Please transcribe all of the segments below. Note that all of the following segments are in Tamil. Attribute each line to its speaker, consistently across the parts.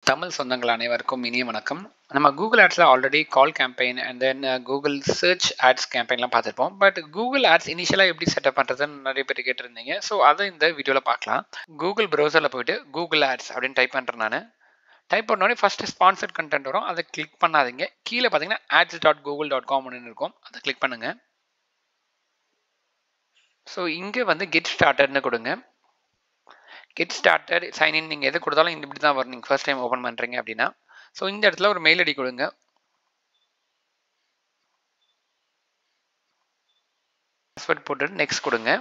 Speaker 1: தமிழ் சொந்தங்கள் அனைவருக்கும் இனிய வணக்கம் நம்ம கூகுள் ஆட்ஸில் already call campaign and then Google search ads கேம்பெயின்லாம் பார்த்துருப்போம் பட் கூகுள் ஆட்ஸ் இனிஷியலாக எப்படி செட்டப் பண்ணுறதுன்னு நிறைய பேர் கேட்டிருந்தீங்க ஸோ அதை இந்த வீடியோவில் பார்க்கலாம் கூகுள் ப்ரௌசரில் போயிட்டு கூகுள் ஆட்ஸ் அப்படின்னு டைப் பண்ணுறேன் நான் டைப் பண்ணோடனே ஃபஸ்ட்டு ஸ்பான்சர்ட் கண்டென்ட் வரும் அதை கிளிக் பண்ணாதீங்க கீழே பார்த்தீங்கன்னா ஆட்ஸ் டாட் கூகுள் டாட் காம்னு இருக்கும் அதை கிளிக் பண்ணுங்கள் ஸோ இங்கே வந்து கெட் ஸ்டார்டர்னு கொடுங்க கெட் ஸ்டார்டட் சைன்இன் நீங்கள் எது கொடுத்தாலும் இந்த இப்படி தான் வரும் நீங்கள் ஃபர்ஸ்ட் டைம் ஓப்பன் பண்ணுறீங்க அப்படின்னா ஸோ இந்த இடத்துல ஒரு மெயில் ஐடி கொடுங்க பாஸ்வேர்ட் போட்டுட்டு நெக்ஸ்ட் கொடுங்க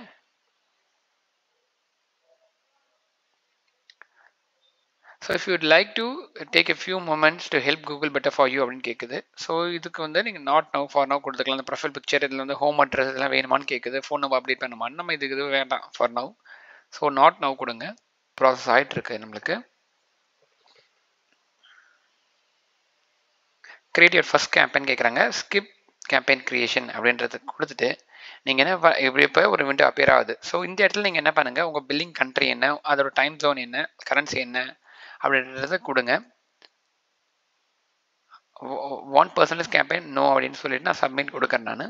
Speaker 1: so if you'd like to take a few moments to help Google better for you அப்படின்னு கேட்குது ஸோ இதுக்கு வந்து நீங்கள் நாட் நவ் ஃபார் நவ் கொடுத்துக்கலாம் அந்த ப்ரொஃபைல் பிக்சர் இதில் வந்து ஹோம் அட்ரஸ் இதெல்லாம் வேணுமான்னு கேட்குது ஃபோன் நம்பர் அப்டேட் பண்ணுமான்னு நம்ம இதுக்கு இது வேண்டாம் for now so not now கொடுங்க ப்ராசஸ் ஆகிட்டு இருக்கு நம்மளுக்கு கிரியேட் யுவர் ஃபஸ்ட் கேம்பெயின் கேட்குறாங்க ஸ்கிப் கேம்பெயின் கிரியேஷன் அப்படின்றது கொடுத்துட்டு நீங்கள் என்ன இப்படி இப்போ ஒரு விண்டோ அப்பியர் ஆகுது ஸோ இந்த இடத்துல நீங்கள் என்ன பண்ணுங்கள் உங்கள் பில்லிங் கண்ட்ரி என்ன அதோட டைம் ஜோன் என்ன கரன்சி என்ன அப்படின்றத கொடுங்க ஒன் பர்சன்டேஜ் கேம்பெயின் நோ அப்படின்னு சொல்லிட்டு நான் சப்மிட் கொடுக்குறேன் நான்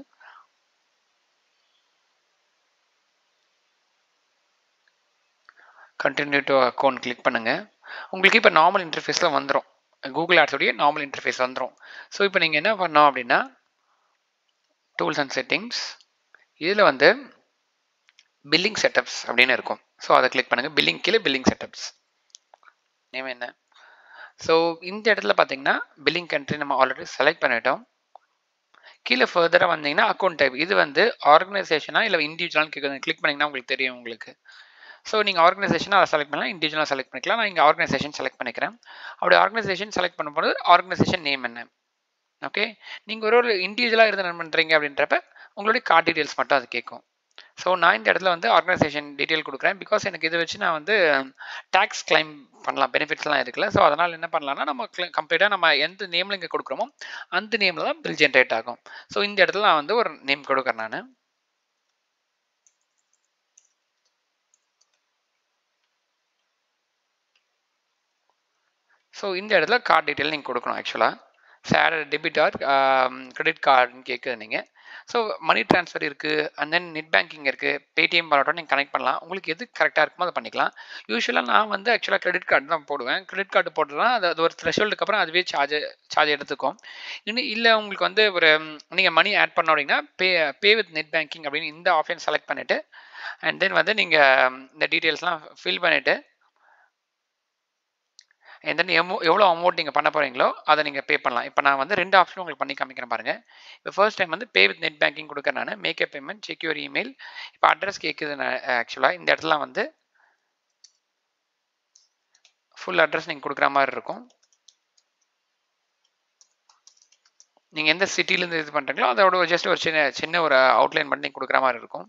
Speaker 1: கண்டினியூ டு அக்கௌண்ட் கிளிக் பண்ணுங்கள் உங்களுக்கு இப்போ நார்மல் இன்டர்ஃபேஸில் வந்துடும் கூகுள் ஆட்ஸோடைய நார்மல் இன்டர்ஃபேஸ் வந்துடும் ஸோ இப்போ நீங்கள் என்ன பண்ணோம் அப்படின்னா டூல்ஸ் அண்ட் செட்டிங்ஸ் இதில் வந்து பில்லிங் செட்டப்ஸ் அப்படின்னு இருக்கும் ஸோ அதை கிளிக் பண்ணுங்கள் பில்லிங் கீழே பில்லிங் செட்டப்ஸ் நேம் என்ன ஸோ இந்த இடத்துல பார்த்தீங்கன்னா பில்லிங் கண்ட்ரி நம்ம ஆல்ரெடி செலக்ட் பண்ணிட்டோம் கீழே ஃபர்தராக வந்தீங்கன்னா அக்கௌண்ட் டைப் இது வந்து ஆர்கனைசேஷனாக இல்லை இண்டிவிஜுவலான்னு கேட்குது கிளிக் பண்ணிங்கன்னா உங்களுக்கு தெரியும் உங்களுக்கு ஸோ நீங்கள் ஆர்கனைசேஷனாக அதை செலக்ட் பண்ணலாம் இண்டிவிஜுவலாக செலக்ட் பண்ணிக்கலாம் நான் இங்கே ஆர்கனைசேஷன் செலக்ட் பண்ணிக்கிறேன் அப்படி ஆர்கனைசேஷன் செலக்ட் பண்ணும்போது ஆர்கனைசேஷன் நேம் என்ன ஓகே நீங்கள் ஒரு ஒரு இண்டிவிஜுவலாக இருந்து ரன் பண்ணுறீங்க அப்படின்றப்ப உங்களுடைய கார்டு டீட்டெயில்ஸ் மட்டும் அது கேட்கும் ஸோ நான் இந்த இடத்துல வந்து ஆர்கனைசேஷன் டீட்டெயில் கொடுக்குறேன் பிகாஸ் எனக்கு இதை வச்சு நான் வந்து டேக்ஸ் கிளைம் பண்ணலாம் பெனிஃபிட்ஸ்லாம் இருக்குல்ல ஸோ அதனால் என்ன பண்ணலாம்னா நம்ம கம்ப்ளீட்டாக நம்ம எந்த நேமில் இங்கே கொடுக்குறோமோ அந்த நேமில் தான் பில் ஜென்ரேட் ஆகும் ஸோ இந்த இடத்துல நான் வந்து ஒரு நேம் கொடுக்குறேன் நான் ஸோ இந்த இடத்துல கார்டு டீட்டெயில் நீங்கள் கொடுக்கணும் ஆக்சுவலாக சேட் டெபிட் ஆர் கிரெடிட் கார்டுன்னு கேட்குது நீங்கள் ஸோ மணி ட்ரான்ஸ்ஃபர் இருக்குது அண்ட் தென் நெட் பேங்கிங் இருக்குது பேடிஎம் பண்ணட்டும் நீங்கள் கனெக்ட் பண்ணலாம் உங்களுக்கு எது கரெக்டாக இருக்குமோ அதை பண்ணிக்கலாம் யூஸ்வலாக நான் வந்து ஆக்சுவலாக கிரெடிட் கார்டு தான் போடுவேன் கிரெடிட் கார்டு போட்டுலாம் அது அது ஒரு த்ரெஷோல்டுக்கு அப்புறம் அதுவே சார்ஜ் சார்ஜ் எடுத்துக்கும் இன்னும் இல்லை உங்களுக்கு வந்து ஒரு நீங்கள் மணி ஆட் பண்ண அப்படின்னா pay pay with net banking அப்படின்னு இந்த ஆப்ஷன் செலக்ட் பண்ணிவிட்டு அண்ட் தென் வந்து நீங்கள் இந்த டீட்டெயில்ஸ்லாம் ஃபில் பண்ணிவிட்டு அண்ட் தென் எமோ எவ்வளோ அமௌண்ட் நீங்கள் பண்ண போகிறீங்களோ அதை நீங்கள் பே பண்ணலாம் இப்போ நான் வந்து ரெண்டு ஆப்ஷன் உங்களுக்கு பண்ணி காமிக்கிறேன் பாருங்கள் இப்போ ஃபர்ஸ்ட் டைம் வந்து பே வித் நெட் பேங்கிங் கொடுக்குறேன் நான் make payment check your email இப்போ அட்ரஸ் கேட்குது நான் ஆக்சுவலாக இந்த இடத்துல வந்து ஃபுல் அட்ரஸ் நீங்கள் கொடுக்குற மாதிரி இருக்கும் நீங்கள் எந்த சிட்டிலேருந்து இது பண்ணுறீங்களோ அதோட ஜஸ்ட் ஒரு சின்ன சின்ன ஒரு அவுட்லைன் பண்ணி கொடுக்குற மாதிரி இருக்கும்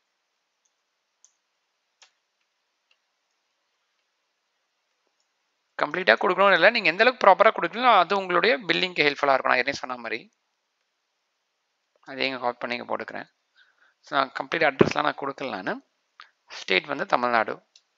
Speaker 1: கம்ப்ளீட்டாக கொடுக்கணும்னு இல்லை நீங்கள் எந்த அளவுக்கு ப்ராப்பராக கொடுக்கணும் அது உங்களுடைய பில்லிங்க்கு ஹெல்ப்ஃபுல்லாக இருக்கும் நான் ஏற்கனவே சொன்ன மாதிரி அதே இங்கே காப்பி பண்ணி இங்கே போட்டுக்கிறேன் ஸோ நான் கம்ப்ளீட் அட்ரஸ்லாம் நான் கொடுக்கல நான் ஸ்டேட் வந்து தமிழ்நாடு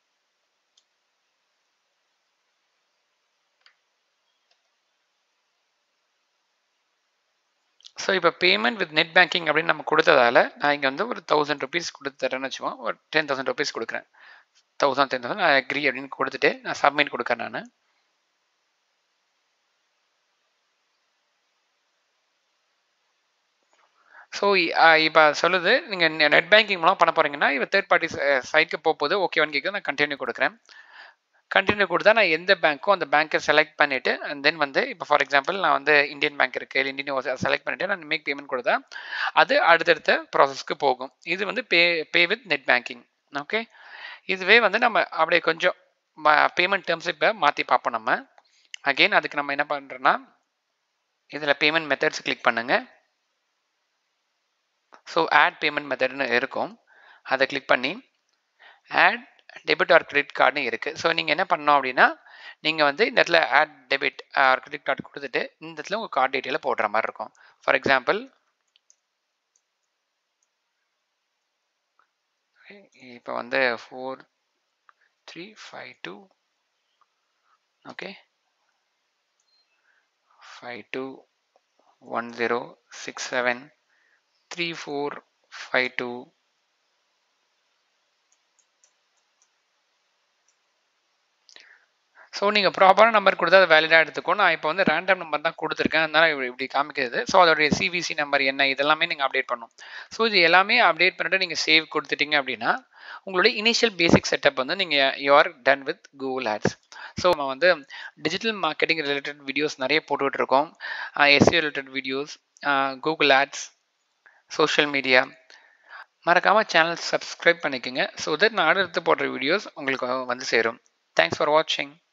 Speaker 1: ஸோ இப்போ பேமெண்ட் வித் நெட் பேங்கிங் அப்படின்னு நம்ம கொடுத்ததால நான் இங்கே வந்து ஒரு தௌசண்ட் ருபீஸ் கொடுத்துறேன்னு வச்சுக்கோங்க ஒரு டென் தௌசண்ட் ருபீஸ் கொடுக்குறேன் தௌசண்ட் டென் தௌசண்ட் நான் அக்ரி அப்படின்னு கொடுத்துட்டு நான் சப்மிட் கொடுக்குறேன் நான் ஸோ இப்போ சொல்லுது நீங்கள் நெட் பேங்கிங் மூலம் பண்ண போகிறீங்கன்னா இப்போ தேர்ட் பார்ட்டி சைட்க்கு போகும்போது ஓகேவான்னு கேட்குது நான் கண்டினியூ கொடுக்குறேன் கண்டினியூ கொடுத்தா நான் எந்த பேங்க்கோ அந்த பேங்க்கை செலக்ட் பண்ணிவிட்டு அண்ட் தென் வந்து இப்போ ஃபார் எக்ஸாம்பிள் நான் வந்து இந்தியன் பேங்க் இருக்குது இல்லை இந்தியன் செலக்ட் பண்ணிவிட்டு நான் மேக் பேமெண்ட் கொடுத்தா அது அடுத்தடுத்த ப்ராசஸ்க்கு போகும் இது வந்து pay pay with net banking okay இதுவே வந்து நம்ம அப்படியே கொஞ்சம் பேமெண்ட் டேர்ம்ஸ் இப்போ மாற்றி பார்ப்போம் நம்ம அகெயின் அதுக்கு நம்ம என்ன பண்ணுறோன்னா இதில் பேமெண்ட் மெத்தட்ஸ் கிளிக் பண்ணுங்கள் ஸோ ஆட் பேமெண்ட் மெத்தட்னு இருக்கும் அதை கிளிக் பண்ணி ஆட் டெபிட் ஆர் கிரெடிட் கார்டுன்னு இருக்குது ஸோ நீங்கள் என்ன பண்ணோம் அப்படின்னா நீங்கள் வந்து இந்த இடத்துல add debit or credit card கொடுத்துட்டு இந்த இடத்துல உங்கள் கார்டு டீட்டெயிலை போடுற மாதிரி இருக்கும் ஃபார் எக்ஸாம்பிள் இப்போ வந்து four three five two okay five two one zero six seven three four five two so நீங்கள் ப்ராப்பரான நம்பர் கொடுத்தா அது வேலிடாக எடுத்துக்கும் நான் இப்போ வந்து ரேண்டம் நம்பர் தான் கொடுத்துருக்கேன் அதனால இப்படி இப்படி காமிக்கிறது ஸோ அதோடைய சிவிசி நம்பர் என்ன இதெல்லாமே நீங்கள் அப்டேட் பண்ணணும் ஸோ இது எல்லாமே அப்டேட் பண்ணிட்டு நீங்கள் சேவ் கொடுத்துட்டீங்க அப்படின்னா உங்களுடைய இனிஷியல் பேசிக் செட்டப் வந்து நீங்கள் you're done with Google ads so நம்ம வந்து டிஜிட்டல் மார்க்கெட்டிங் ரிலேட்டட் வீடியோஸ் நிறைய போட்டுக்கிட்டு இருக்கோம் எஸ்சி related videos Google ads social media மறக்காமல் சேனல் சப்ஸ்கிரைப் பண்ணிக்கோங்க ஸோ தட் நான் அடுத்து போடுற வீடியோஸ் உங்களுக்கு வந்து சேரும் தேங்க்ஸ் ஃபார் வாட்சிங்